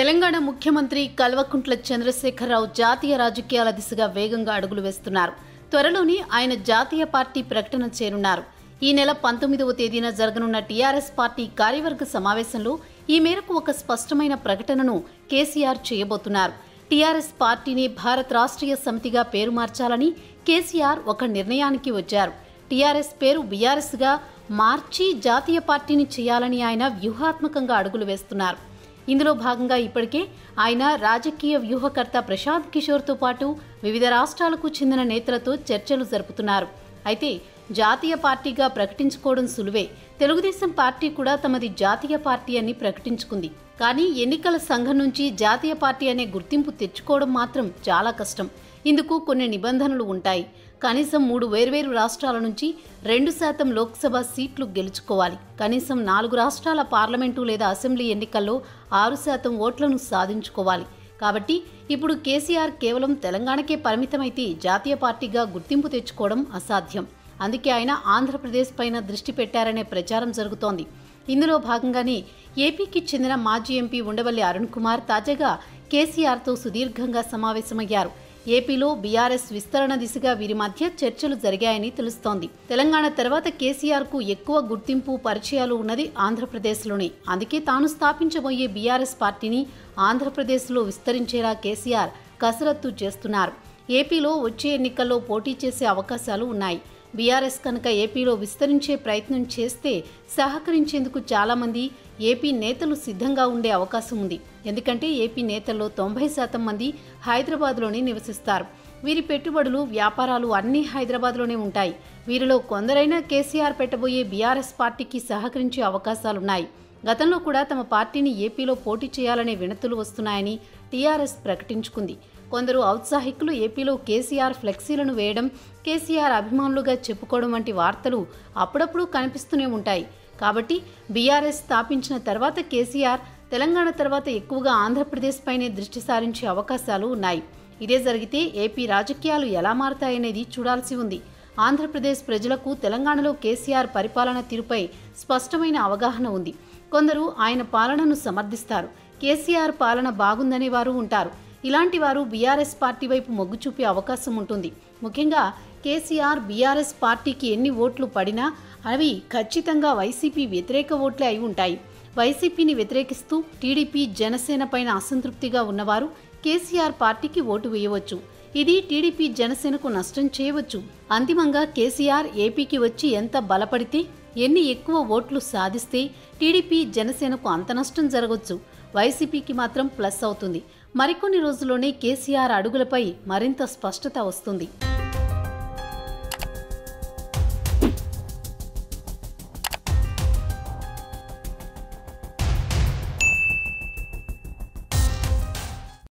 తెలంగాణ ముఖ్యమంత్రి కల్వకుంట్ల చంద్రశేఖరరావు జాతీయ రాజకీయాల దిశగా వేగంగా అడుగులు వేస్తున్నారు త్వరలోనే ఆయన జాతీయ పార్టీ ప్రకటన చేరున్నారు ఈ నెల పంతొమ్మిదవ తేదీన జరగనున్న టీఆర్ఎస్ పార్టీ కార్యవర్గ సమావేశంలో ఈ మేరకు ఒక స్పష్టమైన ప్రకటనను కేసీఆర్ చేయబోతున్నారు టీఆర్ఎస్ పార్టీని భారత్ రాష్ట్రీయ సమితిగా పేరు మార్చాలని కేసీఆర్ ఒక నిర్ణయానికి వచ్చారు టీఆర్ఎస్ పేరు బీఆర్ఎస్గా మార్చి జాతీయ పార్టీని చేయాలని ఆయన వ్యూహాత్మకంగా అడుగులు వేస్తున్నారు ఇందులో భాగంగా ఇప్పటికే ఆయన రాజకీయ వ్యూహకర్త ప్రశాంత్ కిషోర్తో పాటు వివిధ రాష్ట్రాలకు చెందిన నేతలతో చర్చలు జరుపుతున్నారు అయితే జాతీయ పార్టీగా ప్రకటించుకోవడం సులువే తెలుగుదేశం పార్టీ కూడా తమది జాతీయ పార్టీ అని ప్రకటించుకుంది కానీ ఎన్నికల సంఘం నుంచి జాతీయ పార్టీ అనే గుర్తింపు తెచ్చుకోవడం మాత్రం చాలా కష్టం ఇందుకు కొన్ని నిబంధనలు ఉంటాయి కనీసం మూడు వేర్వేరు రాష్ట్రాల నుంచి రెండు శాతం లోక్సభ సీట్లు గెలుచుకోవాలి కనీసం నాలుగు రాష్ట్రాల పార్లమెంటు లేదా అసెంబ్లీ ఎన్నికల్లో ఆరు శాతం ఓట్లను సాధించుకోవాలి కాబట్టి ఇప్పుడు కేసీఆర్ కేవలం తెలంగాణకే పరిమితమైతే జాతీయ పార్టీగా గుర్తింపు తెచ్చుకోవడం అసాధ్యం అందుకే ఆయన ఆంధ్రప్రదేశ్ పైన దృష్టి పెట్టారనే ప్రచారం జరుగుతోంది ఇందులో భాగంగానే ఏపీకి చెందిన మాజీ ఎంపీ ఉండవల్లి అరుణ్ కుమార్ తాజాగా కేసీఆర్తో సుదీర్ఘంగా సమావేశమయ్యారు ఏపీలో బీఆర్ఎస్ విస్తరణ దిశగా వీరి మధ్య చర్చలు జరిగాయని తెలుస్తోంది తెలంగాణ తర్వాత కేసీఆర్ కు ఎక్కువ గుర్తింపు పరిచయాలు ఉన్నది ఆంధ్రప్రదేశ్లోనే అందుకే తాను స్థాపించబోయే బీఆర్ఎస్ పార్టీని ఆంధ్రప్రదేశ్లో విస్తరించేలా కేసీఆర్ కసరత్తు చేస్తున్నారు ఏపీలో వచ్చే ఎన్నికల్లో పోటీ చేసే అవకాశాలు ఉన్నాయి బీఆర్ఎస్ కనుక ఏపీలో విస్తరించే ప్రయత్నం చేస్తే సహకరించేందుకు చాలామంది ఏపీ నేతలు సిద్ధంగా ఉండే అవకాశం ఉంది ఎందుకంటే ఏపీ నేతల్లో తొంభై శాతం మంది హైదరాబాద్లోనే నివసిస్తారు వీరి పెట్టుబడులు వ్యాపారాలు అన్నీ హైదరాబాద్లోనే ఉంటాయి వీరిలో కొందరైనా కేసీఆర్ పెట్టబోయే బీఆర్ఎస్ పార్టీకి సహకరించే అవకాశాలున్నాయి గతంలో కూడా తమ పార్టీని ఏపీలో పోటీ చేయాలనే వినతులు వస్తున్నాయని టీఆర్ఎస్ ప్రకటించుకుంది కొందరు ఔత్సాహికులు ఏపీలో కేసీఆర్ ఫ్లెక్సీలను వేయడం కేసీఆర్ అభిమానులుగా చెప్పుకోవడం వంటి వార్తలు అప్పుడప్పుడు కనిపిస్తూనే ఉంటాయి కాబట్టి బీఆర్ఎస్ స్థాపించిన తర్వాత కేసీఆర్ తెలంగాణ తర్వాత ఎక్కువగా ఆంధ్రప్రదేశ్ పైనే దృష్టి సారించే అవకాశాలు ఉన్నాయి ఇదే జరిగితే ఏపీ రాజకీయాలు ఎలా మారతాయనేది చూడాల్సి ఉంది ఆంధ్రప్రదేశ్ ప్రజలకు తెలంగాణలో కేసీఆర్ పరిపాలన తీరుపై స్పష్టమైన అవగాహన ఉంది కొందరు ఆయన పాలనను సమర్థిస్తారు కేసీఆర్ పాలన బాగుందనే వారు ఉంటారు ఇలాంటి వారు బీఆర్ఎస్ పార్టీ వైపు మొగ్గు చూపే అవకాశం ఉంటుంది ముఖ్యంగా కేసీఆర్ బీఆర్ఎస్ పార్టీకి ఎన్ని ఓట్లు పడినా అవి ఖచ్చితంగా వైసీపీ వ్యతిరేక ఓట్లే అయి ఉంటాయి వైసీపీని వ్యతిరేకిస్తూ టీడీపీ జనసేన పైన అసంతృప్తిగా ఉన్నవారు కేసీఆర్ పార్టీకి ఓటు వేయవచ్చు ఇది టీడీపీ జనసేనకు నష్టం చేయవచ్చు అంతిమంగా కేసీఆర్ ఏపీకి వచ్చి ఎంత బలపడితే ఎన్ని ఎక్కువ ఓట్లు సాధిస్తే టీడీపీ జనసేనకు అంత నష్టం జరగవచ్చు వైసీపీకి మాత్రం ప్లస్ అవుతుంది మరికొన్ని రోజుల్లోనే కేసీఆర్ అడుగులపై మరింత స్పష్టత వస్తుంది